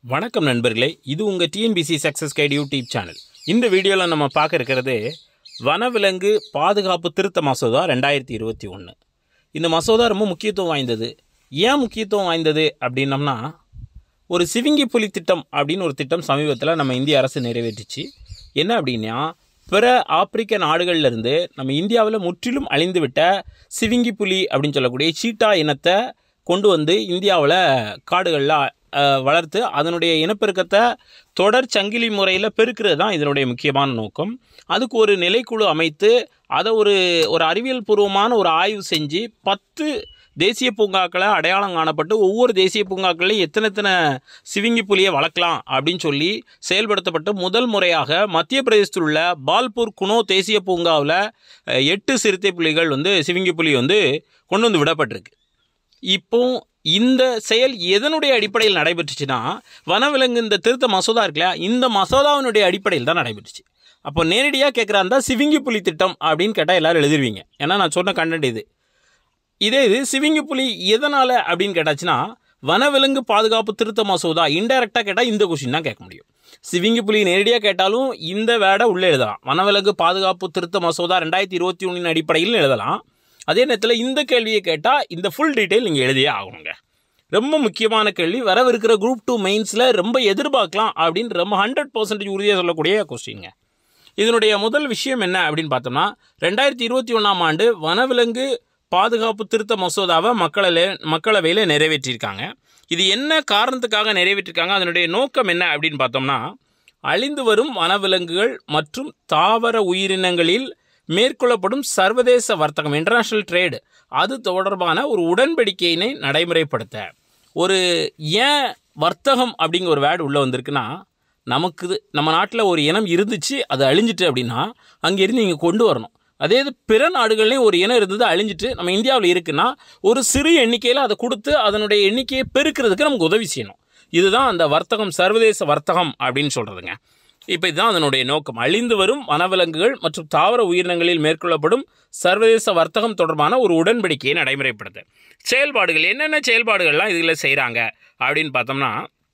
வணக்கம் நண்பர்களே இது உங்கள் TNPSC success guide YouTube channel இந்த வீடியோவில் நம்ம பார்க்க இருக்கிறது வனவிலங்கு பாதுகாப்பு திருத்த மசோதா ரெண்டாயிரத்தி இருபத்தி ஒன்று இந்த மசோதா ரொம்ப முக்கியத்துவம் வாய்ந்தது ஏன் முக்கியத்துவம் வாய்ந்தது அப்படின்னம்னா ஒரு சிவிங்கி புலி திட்டம் அப்படின்னு ஒரு திட்டம் சமீபத்தில் நம்ம இந்திய அரசு நிறைவேற்றுச்சு என்ன அப்படின்னா பிற ஆப்பிரிக்க நாடுகள்ல இருந்து நம்ம இந்தியாவில் முற்றிலும் அழிந்துவிட்ட சிவிங்கி புலி அப்படின்னு சொல்லக்கூடிய சீட்டா இனத்தை கொண்டு வந்து இந்தியாவில் காடுகளில் அஹ், வளர்த்து அதனுடைய இனப்பெருக்கத்தை தொடர் சங்கிலி முறையில் பெருக்கிறது தான் இதனுடைய முக்கியமான நோக்கம் அதுக்கு ஒரு நிலைக்குழு அமைத்து அதை ஒரு ஒரு அறிவியல் பூர்வமான ஒரு ஆய்வு செஞ்சு பத்து தேசிய பூங்காக்களை அடையாளம் காணப்பட்டு ஒவ்வொரு தேசிய பூங்காக்களையும் எத்தனை எத்தனை சிவிங்கி புலியை வளர்க்கலாம் அப்படின்னு சொல்லி செயல்படுத்தப்பட்டு முதல் முறையாக மத்திய பிரதேசத்தில் உள்ள பால்பூர் குனோ தேசிய பூங்காவில் அஹ், எட்டு சிறுத்தை புலிகள் வந்து சிவிங்கி புலி வந்து கொண்டு வந்து விடப்பட்டிருக்கு இப்போ இந்த செயல் எதனுடைய அடிப்படையில் நடைபெற்றுச்சுன்னா வனவிலங்கு இந்த திருத்த மசோதா இருக்குல்ல இந்த மசோதாவினுடைய அடிப்படையில் தான் நடைபெற்றுச்சு அப்போ நேரடியாக கேட்குறாந்தா சிவிங்கி புலி திட்டம் அப்படின்னு கேட்டால் எல்லாரும் எழுதிருவீங்க ஏன்னா நான் சொன்ன கண்டென்ட் இது இதே இது சிவிங்கி புலி எதனால் அப்படின்னு கேட்டாச்சுன்னா வனவிலங்கு பாதுகாப்பு திருத்த மசோதா இன்டெரக்டாக கேட்டால் இந்த கொஷின் தான் கேட்க முடியும் சிவிங்கி புலி நேரடியாக கேட்டாலும் இந்த வேடை உள்ளே எழுதலாம் வனவிலங்கு பாதுகாப்பு திருத்த மசோதா ரெண்டாயிரத்தி இருபத்தி ஒன்றின் அடிப்படையில் எழுதலாம் அதே நேரத்தில் இந்த கேள்வியை கேட்டால் இந்த ஃபுல் டீட்டெயில் நீங்கள் எழுதியே ஆகணுங்க ரொம்ப முக்கியமான கேள்வி வரவிருக்கிற குரூப் டூ மெயின்ஸில் ரொம்ப எதிர்பார்க்கலாம் அப்படின்னு ரொம்ப ஹண்ட்ரட் பர்சன்டேஜ் உறுதியாக சொல்லக்கூடிய கொஸ்டின்ங்க இதனுடைய முதல் விஷயம் என்ன அப்படின்னு பார்த்தோம்னா ரெண்டாயிரத்தி இருபத்தி ஒன்றாம் ஆண்டு வனவிலங்கு பாதுகாப்பு திருத்த மசோதாவை மக்களில் மக்களவையில் நிறைவேற்றியிருக்காங்க இது என்ன காரணத்துக்காக நிறைவேற்றிருக்காங்க அதனுடைய நோக்கம் என்ன அப்படின்னு பார்த்தோம்னா அழிந்து வரும் வனவிலங்குகள் மற்றும் தாவர உயிரினங்களில் மேற்கொள்ளப்படும் சர்வதேச வர்த்தகம் இன்டர்நேஷ்னல் ட்ரேடு அது தொடர்பான ஒரு உடன்படிக்கையினை நடைமுறைப்படுத்த ஒரு ஏன் வர்த்தகம் அப்படிங்கிற ஒரு வேர்டு உள்ளே வந்திருக்குன்னா நமக்கு இது- நம்ம நாட்டில் ஒரு இனம் இருந்துச்சு அது அழிஞ்சிட்டு அப்படின்னா அங்கேருந்து இங்கே கொண்டு வரணும் அதே இது பிற நாடுகள்லேயும் ஒரு இனம் இருந்தது அழிஞ்சிட்டு நம்ம இந்தியாவில் இருக்குன்னா ஒரு சிறு எண்ணிக்கையில் அதை கொடுத்து அதனுடைய எண்ணிக்கையை பெருக்கிறதுக்கு நமக்கு உதவி செய்யணும் இதுதான் அந்த வர்த்தகம் சர்வதேச வர்த்தகம் அப்படின்னு சொல்கிறதுங்க இப்போ இதுதான் அதனுடைய நோக்கம் அழிந்து வரும் வனவிலங்குகள் மற்றும் தாவர உயிரினங்களில் மேற்கொள்ளப்படும் சர்வதேச வர்த்தகம் தொடர்பான ஒரு உடன்படிக்கையை நடைமுறைப்படுத்த செயல்பாடுகள் என்னென்ன செயல்பாடுகள்லாம் இதில் செய்கிறாங்க அப்படின்னு பார்த்தோம்னா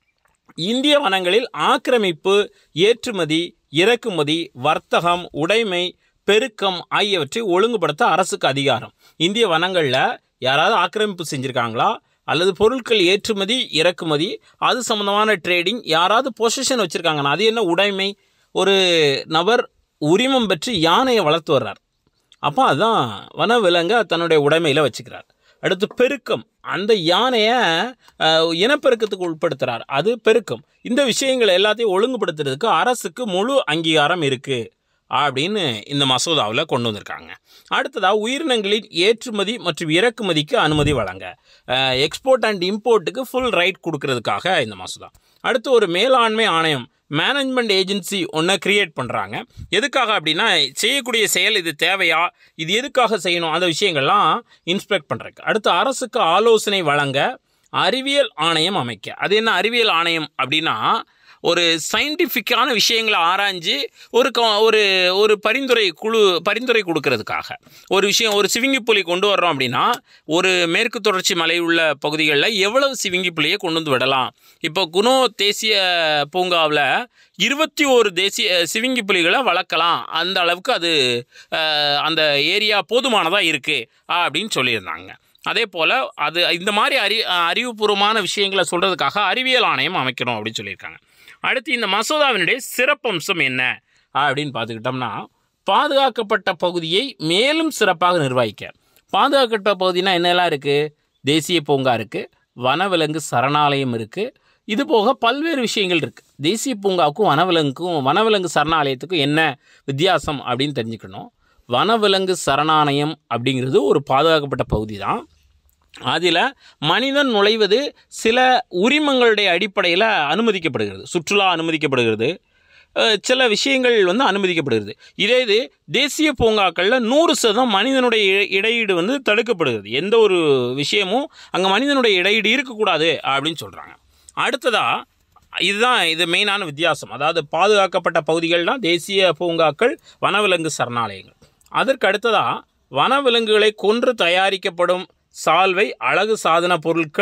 இந்திய வனங்களில் ஆக்கிரமிப்பு ஏற்றுமதி இறக்குமதி வர்த்தகம் உடைமை பெருக்கம் ஆகியவற்றை ஒழுங்குபடுத்த அரசுக்கு அதிகாரம் இந்திய வனங்களில் யாராவது ஆக்கிரமிப்பு செஞ்சுருக்காங்களா அல்லது பொருட்கள் ஏற்றுமதி இறக்குமதி அது சம்மந்தமான ட்ரேடிங் யாராவது பொசிஷன் வச்சுருக்காங்கன்னா அது என்ன உடைமை ஒரு நபர் உரிமம் பெற்று யானையை வளர்த்து வர்றார் அப்போ அதான் வனவிலங்கை தன்னுடைய உடைமையில் வச்சுக்கிறார் அடுத்து பெருக்கம் அந்த யானையை அஹ், இனப்பெருக்கத்துக்கு உட்படுத்துறார் அது பெருக்கம் இந்த விஷயங்களை எல்லாத்தையும் ஒழுங்குபடுத்துறதுக்கு அரசுக்கு முழு அங்கீகாரம் இருக்குது அப்படின்னு இந்த மசோதாவில் கொண்டு வந்திருக்காங்க அடுத்ததாக உயிரினங்களின் ஏற்றுமதி மற்றும் இறக்குமதிக்கு அனுமதி வழங்க எக்ஸ்போர்ட் அண்ட் இம்போர்ட்டுக்கு ஃபுல் ரைட் கொடுக்கறதுக்காக இந்த மசோதா அடுத்து ஒரு மேலாண்மை ஆணையம் மேனேஜ்மெண்ட் ஏஜென்சி ஒன்றை கிரியேட் பண்ணுறாங்க எதுக்காக அப்படின்னா செய்யக்கூடிய செயல் இது தேவையா இது எதுக்காக செய்யணும் அந்த விஷயங்கள்லாம் இன்ஸ்பெக்ட் பண்ணுறதுக்கு அடுத்து அரசுக்கு ஆலோசனை வழங்க அறிவியல் ஆணையம் அமைக்க அது என்ன அறிவியல் ஆணையம் அப்படின்னா ஒரு சயின்டிஃபிக்கான விஷயங்களை ஆராய்ஞ்சு ஒரு க- ஒரு ஒரு பரிந்துரை குழு பரிந்துரை கொடுக்கறதுக்காக ஒரு விஷயம் ஒரு சிவிங்கி புலி கொண்டு வர்றோம் அப்படின்னா ஒரு மேற்கு தொடர்ச்சி மலை உள்ள பகுதிகளில் எவ்வளவு சிவிங்கி புலியை கொண்டு வந்து விடலாம் இப்போ குணோ தேசிய பூங்காவில் இருபத்தி ஒரு தேசிய சிவிங்கி புலிகளை வளர்க்கலாம் அந்த அளவுக்கு அது அஹ், அந்த ஏரியா போதுமானதாக இருக்குது அப்படின்னு சொல்லியிருந்தாங்க அதே போல் அது இந்த மாதிரி அறி அறிவுபூர்வமான விஷயங்களை சொல்கிறதுக்காக அறிவியல் ஆணையம் அமைக்கணும் அப்படின்னு சொல்லியிருக்காங்க அடுத்து இந்த மசோதாவினுடைய சிறப்பம்சம் என்ன அப்படின்னு பார்த்துக்கிட்டோம்னா பாதுகாக்கப்பட்ட பகுதியை மேலும் சிறப்பாக நிர்வகிக்க பாதுகாக்கப்பட்ட பகுதினா என்னெல்லாம் இருக்குது தேசிய பூங்கா இருக்குது வனவிலங்கு சரணாலயம் இருக்குது இது போக பல்வேறு விஷயங்கள் இருக்குது தேசிய பூங்காவுக்கும் வனவிலங்குக்கும் வனவிலங்கு சரணாலயத்துக்கும் என்ன வித்தியாசம் அப்படின்னு தெரிஞ்சுக்கணும் வனவிலங்கு சரணாலயம் அப்படிங்கிறது ஒரு பாதுகாக்கப்பட்ட பகுதி தான் அதில் மனிதன் நுழைவது சில உரிமங்களுடைய அடிப்படையில் அனுமதிக்கப்படுகிறது சுற்றுலா அனுமதிக்கப்படுகிறது அஹ், சில விஷயங்கள் வந்து அனுமதிக்கப்படுகிறது இதே இது தேசிய பூங்காக்களில் நூறு சதம் மனிதனுடைய இ- இடையீடு வந்து தடுக்கப்படுகிறது எந்த ஒரு விஷயமும் அங்கே மனிதனுடைய இடையீடு இருக்கக்கூடாது அப்படின்னு சொல்கிறாங்க அடுத்ததாக இதுதான் இது மெயினான வித்தியாசம் அதாவது பாதுகாக்கப்பட்ட பகுதிகள்னா தேசிய பூங்காக்கள் வனவிலங்கு சரணாலயங்கள் அதற்கு அடுத்ததாக வனவிலங்குகளை கொன்று தயாரிக்கப்படும் சால்வை அழகு சாதன பொருட்கள்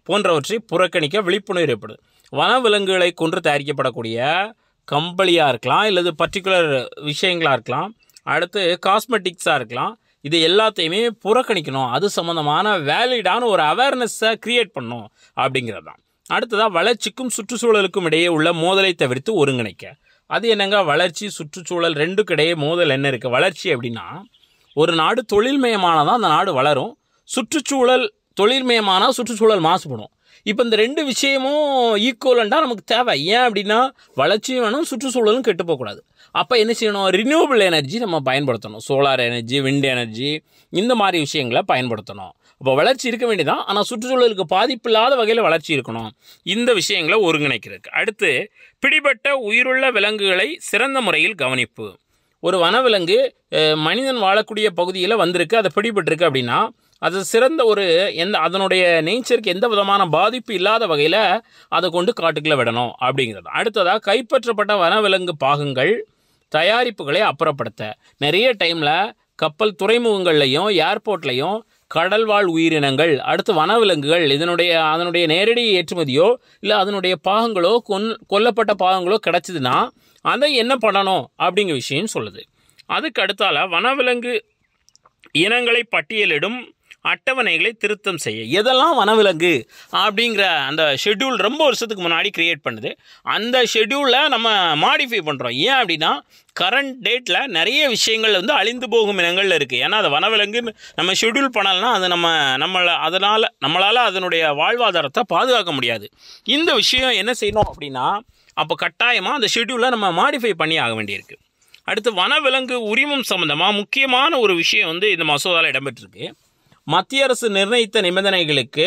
போன்றவற்றை புறக்கணிக்க விழிப்புணர்வு ஏற்படுது வனவிலங்குகளை கொன்று தயாரிக்கப்படக்கூடிய கம்பளியாக இருக்கலாம் இல்லது பர்டிகுலர் விஷயங்களாக இருக்கலாம் அடுத்து காஸ்மெட்டிக்ஸாக இருக்கலாம் இது எல்லாத்தையுமே புறக்கணிக்கணும் அது சம்மந்தமான வேலிடான ஒரு அவேர்னஸை க்ரியேட் பண்ணணும் அப்படிங்கிறது தான் அடுத்ததாக வளர்ச்சிக்கும் சுற்றுச்சூழலுக்கும் இடையே உள்ள மோதலை தவிர்த்து ஒருங்கிணைக்க அது என்னங்க வளர்ச்சி சுற்றுச்சூழல் ரெண்டுக்கு இடையே மோதல் என்ன இருக்குது வளர்ச்சி அப்படின்னா ஒரு நாடு தொழில்மயமானதான் அந்த நாடு வளரும் சுற்றுச்சூழல் தொழில்மயமானால் சுற்றுச்சூழல் மாசுபடும் இப்போ இந்த ரெண்டு விஷயமும் ஈக்குவலண்டாக நமக்கு தேவை ஏன் அப்படின்னா வளர்ச்சியும் வேணும் சுற்றுச்சூழலும் கெட்டு போகக்கூடாது அப்போ என்ன செய்யணும் ரினியூவபிள் எனர்ஜி நம்ம பயன்படுத்தணும் சோலார் எனர்ஜி விண்ட் எனர்ஜி இந்த மாதிரி விஷயங்களை பயன்படுத்தணும் அப்போ வளர்ச்சி இருக்க வேண்டியதான் ஆனால் சுற்றுச்சூழலுக்கு பாதிப்பு இல்லாத வகையில் வளர்ச்சி இருக்கணும் இந்த விஷயங்களை ஒருங்கிணைக்கிறதுக்கு அடுத்து பிடிபட்ட உயிருள்ள விலங்குகளை சிறந்த முறையில் கவனிப்பு ஒரு வனவிலங்கு அஹ், மனிதன் வாழக்கூடிய பகுதியில் வந்திருக்கு அதை பிடிபட்டிருக்கு அப்படின்னா அது சிறந்த ஒரு எந்த அதனுடைய நேச்சருக்கு எந்த விதமான பாதிப்பு இல்லாத வகையில் அதை கொண்டு காட்டுக்குள்ளே விடணும் அப்படிங்கிறது அடுத்ததாக கைப்பற்றப்பட்ட வனவிலங்கு பாகங்கள் தயாரிப்புகளை அப்புறப்படுத்த நிறைய டைமில் கப்பல் துறைமுகங்கள்லையும் ஏர்போர்ட்லையும் கடல்வாழ் உயிரினங்கள் அடுத்து வனவிலங்குகள் இதனுடைய அதனுடைய நேரடி ஏற்றுமதியோ இல்லை அதனுடைய பாகங்களோ கொன் கொல்லப்பட்ட பாகங்களோ கிடச்சிதுன்னா அதை என்ன பண்ணணும் அப்படிங்கிற விஷயம் சொல்லுது அதுக்கு அடுத்தால வனவிலங்கு இனங்களை பட்டியலிடும் அட்டவணைகளை திருத்தம் செய்ய எதெல்லாம் வனவிலங்கு அப்படிங்கிற அந்த ஷெட்யூல் ரொம்ப வருஷத்துக்கு முன்னாடி கிரியேட் பண்ணுது அந்த ஷெட்யூலை நம்ம மாடிஃபை பண்ணுறோம் ஏன் அப்படின்னா கரண்ட் டேட்டில் நிறைய விஷயங்கள் வந்து அழிந்து போகும் இனங்கள் இருக்குது ஏன்னா அது வனவிலங்குன்னு நம்ம ஷெட்யூல் பண்ணலைன்னா அது நம்ம நம்மளை அதனால் நம்மளால் அதனுடைய வாழ்வாதாரத்தை பாதுகாக்க முடியாது இந்த விஷயம் என்ன செய்யணும் அப்படின்னா அப்போ கட்டாயமாக அந்த ஷெட்யூலை நம்ம மாடிஃபை பண்ணி ஆக வேண்டியிருக்கு அடுத்து வனவிலங்கு உரிமம் சம்பந்தமாக முக்கியமான ஒரு விஷயம் வந்து இந்த மசோதாவில் இடம்பெற்றிருக்கு மத்திய அரசு நிர்ணயித்த நிபந்தனைகளுக்கு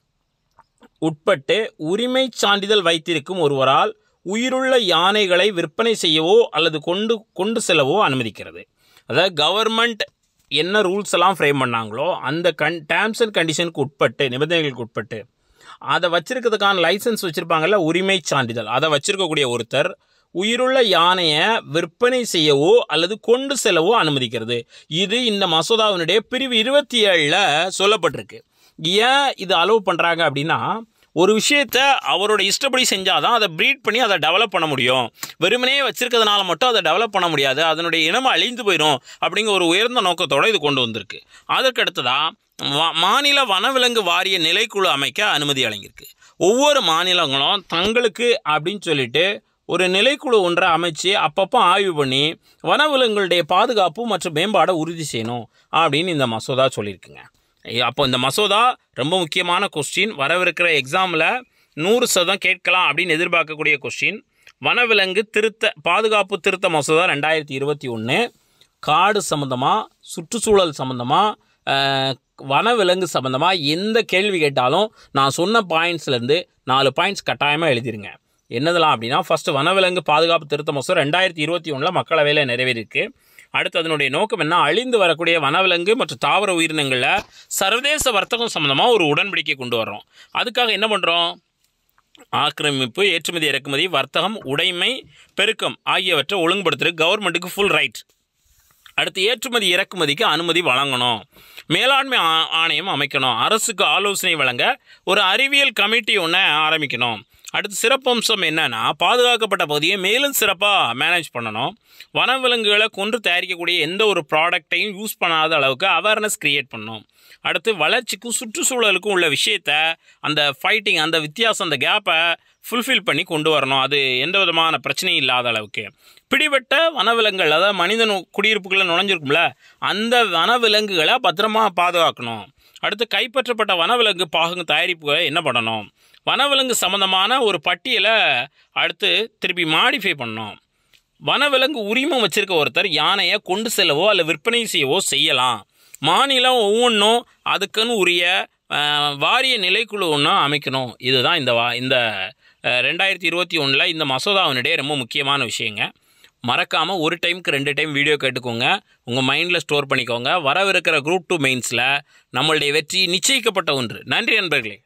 உட்பட்டு உரிமை சான்றிதழ் வைத்திருக்கும் ஒருவரால் உயிருள்ள யானைகளை விற்பனை செய்யவோ அல்லது கொண்டு கொண்டு செல்லவோ அனுமதிக்கிறது அதாவது கவர்மெண்ட் என்ன ரூல்ஸ் எல்லாம் ஃப்ரேம் பண்ணாங்களோ அந்த கண் டேர்ம்ஸ் அண்ட் கண்டிஷனுக்கு உட்பட்டு நிபந்தனைகளுக்கு உட்பட்டு அதை வச்சிருக்கிறதுக்கான லைசன்ஸ் வச்சுருப்பாங்கல்ல உரிமை சான்றிதழ் அதை வச்சிருக்கக்கூடிய ஒருத்தர் உயிருள்ள யானையை விற்பனை செய்யவோ அல்லது கொண்டு செல்லவோ அனுமதிக்கிறது இது இந்த மசோதாவினுடைய பிரிவு இருபத்தி ஏழில் சொல்லப்பட்டிருக்கு ஏன் இது அலோவ் பண்ணுறாங்க அப்படின்னா ஒரு விஷயத்த அவரோட இஷ்டப்படி செஞ்சால் தான் அதை ப்ரீட் பண்ணி அதை டெவலப் பண்ண முடியும் வெறுமனே வச்சிருக்கிறதுனால மட்டும் அதை டெவலப் பண்ண முடியாது அதனுடைய இனம் அழிந்து போயிடும் அப்படிங்கிற ஒரு உயர்ந்த நோக்கத்தோடு இது கொண்டு வந்திருக்கு அதற்கு அடுத்ததாக வ- மாநில வனவிலங்கு வாரிய நிலைக்குழு அமைக்க அனுமதி வழங்கியிருக்கு ஒவ்வொரு மாநிலங்களும் தங்களுக்கு அப்படின்னு சொல்லிட்டு ஒரு நிலைக்குழு ஒன்றை அமைச்சு அப்பப்போ ஆய்வு பண்ணி வனவிலங்குகளுடைய பாதுகாப்பு மற்றும் மேம்பாடை உறுதி செய்யணும் அப்படின்னு இந்த மசோதா சொல்லியிருக்குங்க ஐ- அப்போ இந்த மசோதா ரொம்ப முக்கியமான கொஸ்டின் வரவிருக்கிற எக்ஸாமில் நூறு சதம் கேட்கலாம் அப்படின்னு எதிர்பார்க்கக்கூடிய கொஸ்டின் வனவிலங்கு திருத்த பாதுகாப்பு திருத்த மசோதா ரெண்டாயிரத்தி இருபத்தி ஒன்று காடு சம்மந்தமாக சுற்றுச்சூழல் சம்மந்தமாக வனவிலங்கு சம்மந்தமாக எந்த கேள்வி கேட்டாலும் நான் சொன்ன பாயிண்ட்ஸ்லேருந்து நாலு பாயிண்ட்ஸ் கட்டாயமாக எழுதிருங்க என்னதெல்லாம் அப்படின்னா ஃபஸ்ட்டு வனவிலங்கு பாதுகாப்பு திருத்த மசோதா ரெண்டாயிரத்தி இருபத்தி ஒன்றில் மக்களவையில் நிறைவேறியிருக்கு அடுத்து அதனுடைய நோக்கம் என்ன அழிந்து வரக்கூடிய வனவிலங்கு மற்றும் தாவர உயிரினங்களில் சர்வதேச வர்த்தகம் சம்மந்தமாக ஒரு உடன்படிக்கை கொண்டு வர்றோம் அதுக்காக என்ன பண்ணுறோம் ஆக்கிரமிப்பு ஏற்றுமதி இறக்குமதி வர்த்தகம் உடைமை பெருக்கம் ஆகியவற்றை ஒழுங்குபடுத்துறதுக்கு கவர்மெண்ட்டுக்கு ஃபுல் ரைட் அடுத்து ஏற்றுமதி இறக்குமதிக்கு அனுமதி வழங்கணும் மேலாண்மை ஆ- ஆணையம் அமைக்கணும் அரசுக்கு ஆலோசனை வழங்க ஒரு அறிவியல் கமிட்டி ஒன்று ஆரம்பிக்கணும் அடுத்து சிறப்பம்சம் என்னன்னா பாதுகாக்கப்பட்ட பகுதியை மேலும் சிறப்பாக மேனேஜ் பண்ணணும் வனவிலங்குகளை கொன்று தயாரிக்கக்கூடிய எந்த ஒரு ப்ராடக்டையும் யூஸ் பண்ணாத அளவுக்கு அவேர்னஸ் கிரியேட் பண்ணணும் அடுத்து வளர்ச்சிக்கும் சுற்றுச்சூழலுக்கும் உள்ள விஷயத்த அந்த ஃபைட்டிங் அந்த வித்தியாசம் அந்த கேப்பை ஃபுல்ஃபில் பண்ணி கொண்டு வரணும் அது எந்த விதமான பிரச்சனையும் இல்லாத அளவுக்கு பிடிபட்ட வனவிலங்குகள் அதாவது மனிதன் குடியிருப்புக்குள்ள நுழைஞ்சிருக்கும்ல அந்த வனவிலங்குகளை பத்திரமா பாதுகாக்கணும் அடுத்து கைப்பற்றப்பட்ட வனவிலங்கு பாகங்க தயாரிப்புகளை என்ன பண்ணணும் வனவிலங்கு சம்மந்தமான ஒரு பட்டியலை அடுத்து திருப்பி மாடிஃபை பண்ணணும் வனவிலங்கு உரிமம் வச்சிருக்க ஒருத்தர் யானையை கொண்டு செல்லவோ அல்ல விற்பனை செய்யவோ செய்யலாம் மாநிலம் ஒவ்வொன்றும் அதுக்குன்னு உரிய அஹ், வாரிய நிலைக்குழு ஒன்று அமைக்கணும் இதுதான் இந்த வா இந்த அஹ், ரெண்டாயிரத்தி இருபத்தி ஒன்றில் இந்த மசோதாவினுடைய ரொம்ப முக்கியமான விஷயங்க மறக்காமல் ஒரு டைமுக்கு ரெண்டு டைம் வீடியோ கேட்டுக்கோங்க உங்கள் மைண்டில் ஸ்டோர் பண்ணிக்கோங்க வரவிருக்கிற குரூப் டூ மெயின்ஸில் நம்மளுடைய வெற்றி நிச்சயிக்கப்பட்ட ஒன்று நன்றி நண்பர்களே